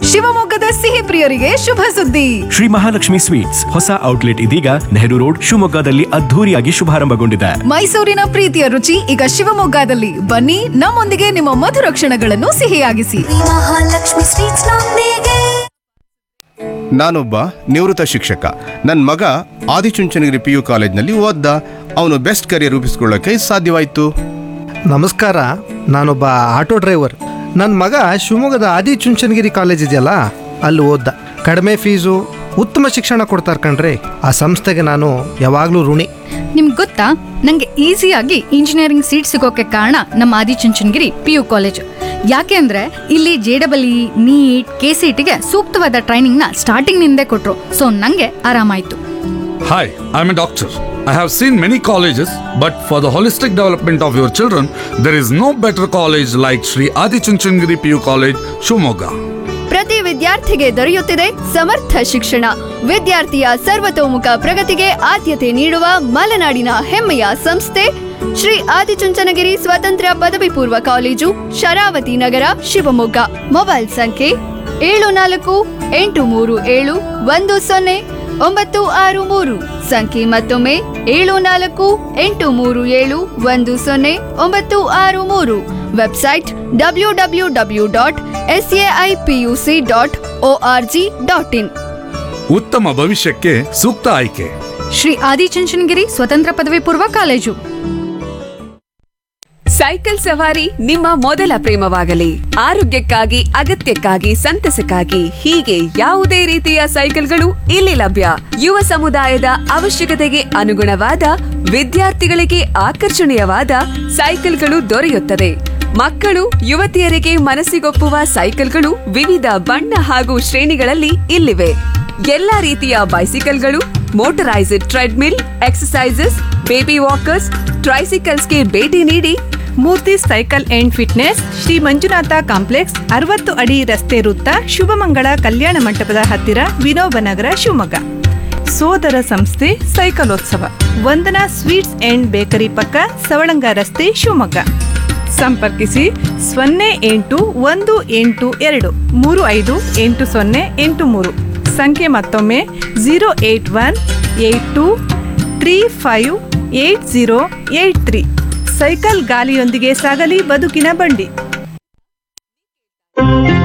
ಶಿವಮೊಗ್ಗದ ಸಿಹಿ ಪ್ರಿಯರಿಗೆ ಶುಭ ಸುದ್ದಿ ಶ್ರೀ ಮಹಾಲಕ್ಷ್ಮಿ ಸ್ವೀಟ್ಸ್ ಹೊಸ ಔಟ್ಲೆಟ್ ಇದೀಗ ನೆಹರು ರೋಡ್ ಶಿವಮೊಗ್ಗದಲ್ಲಿ ಅದ್ಧೂರಿಯಾಗಿ ಶುಭಾರಂಭಗೊಂಡಿದೆ ಮೈಸೂರಿನ ಪ್ರೀತಿಯ ರುಚಿ ಈಗ ಶಿವಮೊಗ್ಗದಲ್ಲಿ ಬನ್ನಿ ನಮ್ಮೊಂದಿಗೆ ನಿಮ್ಮ ಮಧುರ ಕ್ಷಣಗಳನ್ನು ಸಿಹಿಯಾಗಿಸಿ ಮಹಾಲಕ್ಷ್ಮಿ ಸ್ವೀಟ್ಸ್ ನೊಂದಿಗೆ ನಾನೊಬ್ಬ ನಿವೃತ್ತ ಶಿಕ್ಷಕ ನನ್ನ ಮಗ ಆದಿಚುಂಚನಗಿರಿ ಪಿ ಯು ಕಾಲೇಜ್ನಲ್ಲಿ ಓದ್ದ ಅವನು ಬೆಸ್ಟ್ ಕರಿಯರ್ ರೂಪಿಸ್ಕೊಳ್ಳೋಕೆ ಸಾಧ್ಯವಾಯಿತು ನಮಸ್ಕಾರ ನಾನೊಬ್ಬ ಆಟೋ ಡ್ರೈವರ್ ನನ್ನ ಮಗ ಶಿವಮೊಗ್ಗದ ಆದಿಚುಂಚನಗಿರಿ ಕಾಲೇಜ್ ಇದೆಯಲ್ಲ ಅಲ್ಲಿ ಓದ್ದ ಕಡಿಮೆ ಫೀಸು ಉತ್ತಮ ಶಿಕ್ಷಣ ಕೊಡ್ತಾರೆ ಕಣ್ರಿ ಆ ಸಂಸ್ಥೆಗೆ ನಾನು ಯಾವಾಗಲೂ ಋಣಿ ನಿಮ್ಗೆ ಗೊತ್ತಾ ನಂಗೆ ಈಸಿಯಾಗಿ ಇಂಜಿನಿಯರಿಂಗ್ ಸೀಟ್ ಸಿಗೋಕೆ ಕಾರಣ ನಮ್ಮ ಆದಿಚುಂಚನಗಿರಿ ಪಿ ಯು ಕಾಲೇಜ್ ಯಾಕೆ ಅಂದ್ರೆ ಇಲ್ಲಿ J double E NEET K C ಟಿಗೆ ಸೂಕ್ತವಾದ ಟ್ರೈನಿಂಗ್ನ ಸ್ಟಾರ್ಟಿಂಗ್ ನಿಂದೇ ಕೊಟ್ರು ಸೊ ನಂಗೆ ಆರಾಮಾಯ್ತು Hi, I'm a doctor. I have seen many colleges, but for the holistic development of your children, there is no better college like Sri Adi Chunchandgiri PU College, Shumoga. ಪ್ರತಿ ವಿದ್ಯಾರ್ಥಿಗೆ ದೊರೆಯುತ್ತಿದೆ ಸಮರ್ಥ ಶಿಕ್ಷಣ ವಿದ್ಯಾರ್ಥಿಯ ಸರ್ವತೋಮುಖ ಪ್ರಗತಿಗೆ ಆದ್ಯತೆ ನೀಡುವ ಮಲೆನಾಡಿನ ಹೆಮ್ಮೆಯ ಸಂಸ್ಥೆ ಶ್ರೀ ಆದಿಚುಂಚನಗಿರಿ ಸ್ವತಂತ್ರ ಪದವಿ ಪೂರ್ವ ಕಾಲೇಜು ಶರಾವತಿ ನಗರ ಶಿವಮೊಗ್ಗ ಮೊಬೈಲ್ ಸಂಖ್ಯೆ ಏಳು ನಾಲ್ಕು ಎಂಟು ಮೂರು ಏಳು ಒಂದು ಸೊನ್ನೆ ಒಂಬತ್ತು ಆರು ಮೂರು ಸಂಖ್ಯೆ ಮತ್ತೊಮ್ಮೆ ಏಳು ನಾಲ್ಕು ಎಂಟು ಮೂರು ಏಳು ಒಂದು ಸೊನ್ನೆ ಒಂಬತ್ತು ಆರು ಮೂರು website W W W dot S A I P U C dot O R G dot in ಉತ್ತಮ ಭವಿಷ್ಯಕ್ಕೆ ಸೂಕ್ತ ಆಯ್ಕೆ ಶ್ರೀ ಆದಿಚುಂಚನಗಿರಿ ಸ್ವತಂತ್ರ ಪದವಿ ಪೂರ್ವ ಕಾಲೇಜು ಸೈಕಲ್ ಸವಾರಿ ನಿಮ್ಮ ಮೊದಲ ಪ್ರೇಮವಾಗಲಿ ಆರೋಗ್ಯಕ್ಕಾಗಿ ಅಗತ್ಯಕ್ಕಾಗಿ ಸಂತಸಕ್ಕಾಗಿ ಹೀಗೆ ಯಾವುದೇ ರೀತಿಯ ಸೈಕಲ್ಗಳು ಇಲ್ಲಿ ಲಭ್ಯ ಯುವ ಸಮುದಾಯದ ಅವಶ್ಯಕತೆಗೆ ಅನುಗುಣವಾದ ವಿದ್ಯಾರ್ಥಿಗಳಿಗೆ ಆಕರ್ಷಣೀಯವಾದ ಸೈಕಲ್ಗಳು ದೊರೆಯುತ್ತದೆ ಮಕ್ಕಳು ಯುವತಿಯರಿಗೆ ಮನಸ್ಸಿಗೊಪ್ಪುವ ಸೈಕಲ್ಗಳು ವಿವಿಧ ಬಣ್ಣ ಹಾಗೂ ಶ್ರೇಣಿಗಳಲ್ಲಿ ಇಲ್ಲಿವೆ ಎಲ್ಲಾ ರೀತಿಯ ಬೈಸಿಕಲ್ಗಳು motorised treadmill exercises baby walkers ಟ್ರೈಸಿಕಲ್ಸ್ಗೆ ಭೇಟಿ ನೀಡಿ Murthy cycle and fitness Shri Manjunatha complex ಅರವತ್ತು ಅಡಿ ರಸ್ತೆ ವೃತ್ತ ಶುಭಮಂಗಳ ಕಲ್ಯಾಣ ಮಂಟಪದ ಹತ್ತಿರ ವಿನೋಬ ನಗರ ಶಿವಮೊಗ್ಗ ಸೋದರ ಸಂಸ್ಥೆ ಸೈಕಲೋತ್ಸವ ವಂದನಾ ಸ್ವೀಟ್ಸ್ ಅಂಡ್ ಬೇಕರಿ ಪಕ್ಕ ಸವಳಂಗ ರಸ್ತೆ ಶಿವಮೊಗ್ಗ ಸಂಪರ್ಕಿಸಿ ಸೊನ್ನೆ ಎಂಟು ಒಂದು ಎಂಟು ಎರಡು ಮೂರು ಐದು ಎಂಟು ಸೊನ್ನೆ ಎಂಟು ಮೂರು ಸಂಖ್ಯೆ ಮತ್ತೊಮ್ಮೆ zero eight one eight two three five eight zero eight three cycle ಗಾಲಿಯೊಂದಿಗೆ ಸಾಗಲಿ ಬದುಕಿನ ಬಂಡಿ